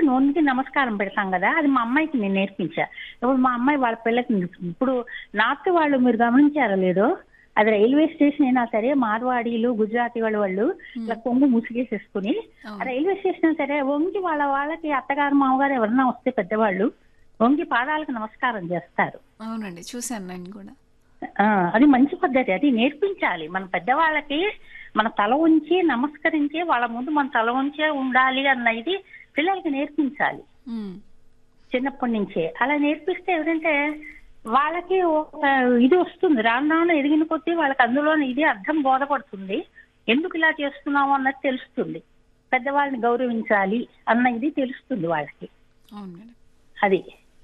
నోనికి నమస్కారం పెడతాం కదా అది మా అమ్మాయికి నేను నేర్పించా ఇప్పుడు మా అమ్మాయి వాళ్ళ పిల్లకి నేర్పించింది. ఇప్పుడు నార్త్ వాళ్ళు మీరు గమనించారో లేదో అది రైల్వే స్టేషన్ అయినా సరే మార్వాడీలు గుజరాతీ వాళ్ళు వాళ్ళు ఇలా కొంగు ముసుగేసేసుకుని అవును. ఆ రైల్వే స్టేషన్ అయినా సరే వంగి వాళ్ళ వాళ్ళకి అత్తగారు మామగారు ఎవరన్నా వస్తే పెద్దవాళ్ళు వంగి పాదాలకు నమస్కారం చేస్తారు అవునండి చూశాను నేను కూడా ఆ, అది మంచి పద్ధతి అది నేర్పించాలి మన పెద్దవాళ్ళకి మన తల ఉంచి నమస్కరించి వాళ్ళ ముందు మన తల ఉంచే ఉండాలి అన్నది పిల్లలకి నేర్పించాలి ఉమ్, చిన్నప్పటి నుంచే అలా నేర్పిస్తే ఏంటంటే వాళ్ళకి ఒక ఇది వస్తుంది రాను రాను ఎదిగిన కొద్దీ వాళ్ళకి అందులో ఇది అర్థం బోధపడుతుంది ఎందుకు ఇలా చేస్తున్నాము అన్నది తెలుస్తుంది పెద్దవాళ్ళని గౌరవించాలి అన్న ఇది తెలుస్తుంది వాళ్ళకి అవును మేడం అది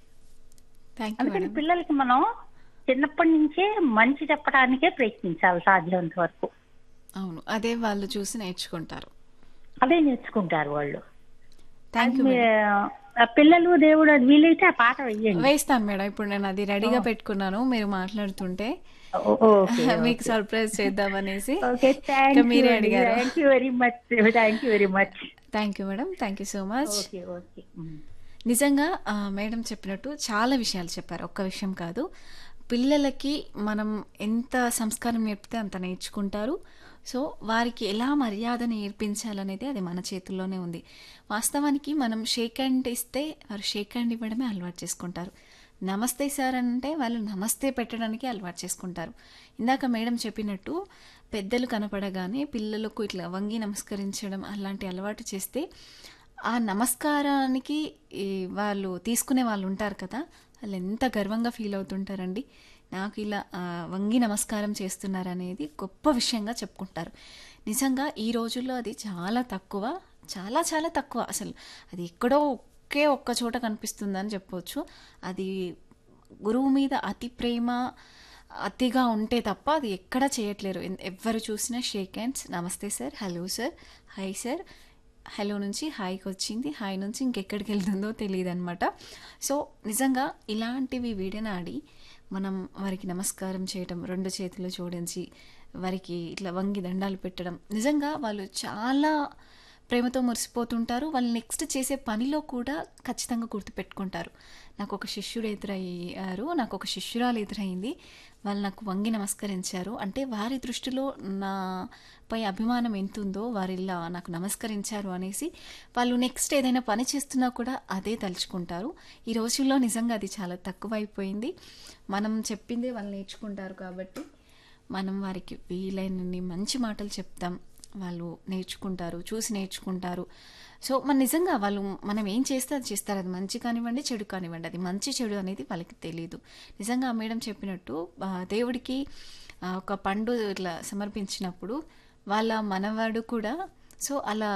థ్యాంక్ యూ అందుకని మేడం పిల్లలకి మనం చిన్నప్పటి నుంచే మంచి చెప్పడానికే ప్రయత్నించాలి సాధ్యమైనంత వరకు అవును అదే వాళ్ళు చూసి నేర్చుకుంటారు అదే నేర్చుకుంటారు వాళ్ళు థ్యాంక్ యూ మీ- ఆ పిల్లలు దేవుడు అది వీలైతే ఆ పాట వెయ్యండి వేస్తాను మేడం ఇప్పుడు నేను అది రెడీగా పెట్టుకున్నాను మీరు మాట్లాడుతుంటే ఓ- ఓకే మీకు సర్ప్రైజ్ చేద్దామనేసి ఓకే ఇంకా థ్యాంక్ మీరే అడిగారు thank you very much thank you very much thank you madam thank you so much okay okay నిజంగా ఆ, మేడం చెప్పినట్టు చాలా విషయాలు చెప్పారు ఒక్క విషయం కాదు పిల్లలకి మనం ఎంత సంస్కారం నేర్పితే అంత నేర్చుకుంటారు సో వారికి ఎలా మర్యాద నేర్పించాలనేది అది మన చేతుల్లోనే ఉంది వాస్తవానికి మనం షేక్ హ్యాండ్ ఇస్తే వారు షేక్ హ్యాండ్ ఇవ్వడమే అలవాటు చేసుకుంటారు నమస్తే సార్ అంటే వాళ్ళు నమస్తే పెట్టడానికి అలవాటు చేసుకుంటారు ఇందాక మేడం చెప్పినట్టు పెద్దలు కనపడగానే పిల్లలకు ఇట్లా వంగి నమస్కరించడం అలాంటి అలవాటు చేస్తే ఆ నమస్కారానికి ఈ వాళ్ళు తీసుకునే వాళ్ళు ఉంటారు కదా వాళ్ళు ఎంత గర్వంగా ఫీల్ అవుతుంటారండి నాకు ఇలా ఆ, వంగి నమస్కారం చేస్తున్నారనేది గొప్ప విషయంగా చెప్పుకుంటారు నిజంగా ఈ రోజుల్లో అది చాలా తక్కువ చాలా చాలా తక్కువ అసలు అది ఎక్కడో ఒకే ఒక్క చోట కనిపిస్తుందని చెప్పొచ్చు అది గురువు మీద అతి ప్రేమ అతిగా ఉంటే తప్ప అది ఎక్కడా చేయట్లేరు ఎన్- ఎవ్వరు చూసినా షేక్ హ్యాండ్స్ నమస్తే sir hello sir hi sir hello నుంచి హాయ్కి వచ్చింది హాయ్ నుంచి ఇంకెక్కడికి వెళ్తుందో తెలియదు అనమాట సో నిజంగా ఇలాంటివి వీడనాడి మనం వారికి నమస్కారం చేయటం రెండు చేతులు జోడించి వారికి ఇట్లా వంగి దండాలు పెట్టడం నిజంగా వాళ్ళు చాలా ప్రేమతో మురిసిపోతుంటారు వాళ్ళు నెక్స్ట్ చేసే పనిలో కూడా ఖచ్చితంగా గుర్తుపెట్టుకుంటారు నాకు ఒక శిష్యుడు ఎదురయ్యారు నాకు ఒక శిష్యురాలు ఎదురైంది వాళ్ళు నాకు వంగి నమస్కరించారు అంటే వారి దృష్టిలో నాపై అభిమానం ఎంత ఉందో వారు ఇలా నాకు నమస్కరించారు అనేసి వాళ్ళు నెక్స్ట్ ఏదైనా పని చేస్తున్నా కూడా అదే తలుచుకుంటారు ఈ రోజుల్లో నిజంగా అది చాలా తక్కువైపోయింది మనం చెప్పిందే వాళ్ళు నేర్చుకుంటారు కాబట్టి మనం వారికి వీలైనన్ని మంచి మాటలు చెప్తాం వాళ్ళు నేర్చుకుంటారు చూసి నేర్చుకుంటారు సో మన నిజంగా వాళ్ళు మనం ఏం చేస్తే అది చేస్తారు అది మంచి కానివ్వండి చెడు కానివ్వండి అది మంచి చెడు అనేది వాళ్ళకి తెలియదు నిజంగా ఆ మేడం చెప్పినట్టు ఆ, దేవుడికి ఆ, ఒక పండు ఇట్లా సమర్పించినప్పుడు వాళ్ళ మనవాడు కూడా సో అలా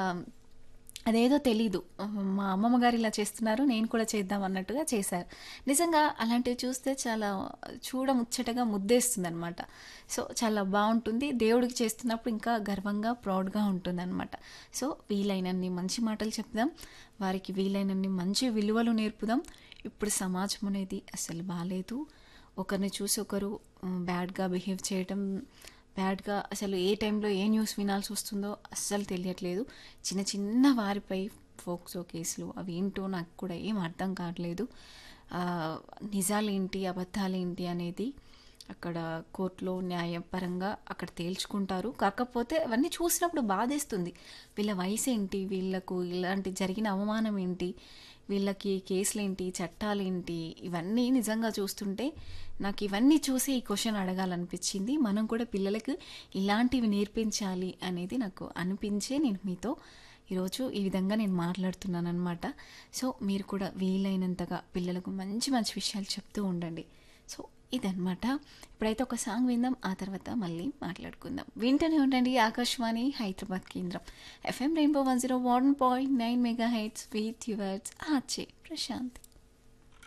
అదేదో తెలీదు మా అమ్మమ్మ గారు ఇలా చేస్తున్నారు నేను కూడా చేద్దాం అన్నట్టుగా చేశారు నిజంగా అలాంటివి చూస్తే చాలా చూడ ముచ్చటగా ముద్దేస్తుంది అనమాట సో చాలా బాగుంటుంది దేవుడికి చేస్తున్నప్పుడు ఇంకా గర్వంగా ప్రౌడ్గా ఉంటుంది అనమాట సో వీలైనన్ని మంచి మాటలు చెప్దాం వారికి వీలైనన్ని మంచి విలువలు నేర్పుదాం ఇప్పుడు సమాజం అనేది అసలు బాగాలేదు ఒకరిని చూసి ఒకరు బ్యాడ్గా బిహేవ్ చేయటం బ్యాడ్గా అసలు ఏ టైంలో ఏ న్యూస్ వినాల్సి వస్తుందో అస్సలు తెలియట్లేదు చిన్న చిన్న వారిపై ఫోక్సో కేసులు అవి ఏంటో నాకు కూడా ఏం అర్థం కావట్లేదు ఆ, నిజాలేంటి అబద్ధాలేంటి అనేది అక్కడ కోర్టులో న్యాయపరంగా అక్కడ తేల్చుకుంటారు కాకపోతే అవన్నీ చూసినప్పుడు బాధేస్తుంది వీళ్ళ వయసు ఏంటి వీళ్ళకు ఇలాంటి జరిగిన అవమానం ఏంటి వీళ్ళకి కేసులేంటి చట్టాలేంటి ఇవన్నీ నిజంగా చూస్తుంటే నాకు ఇవన్నీ చూసి ఈ క్వశ్చన్ అడగాలనిపించింది మనం కూడా పిల్లలకు ఇలాంటివి నేర్పించాలి అనేది నాకు అనిపించే నేను మీతో ఈరోజు ఈ విధంగా నేను మాట్లాడుతున్నాను అనమాట సో మీరు కూడా వీలైనంతగా పిల్లలకు మంచి మంచి విషయాలు చెప్తూ ఉండండి సో ఇదన్నమాట ఇప్పుడైతే ఒక సాంగ్ విందాం ఆ తర్వాత మళ్ళీ మాట్లాడుకుందాం వింటూనే ఉండండి ఆకాశవాణి హైదరాబాద్ కేంద్రం FM rainbow one zero one point nine mega heights with yours ఆచే ప్రశాంత్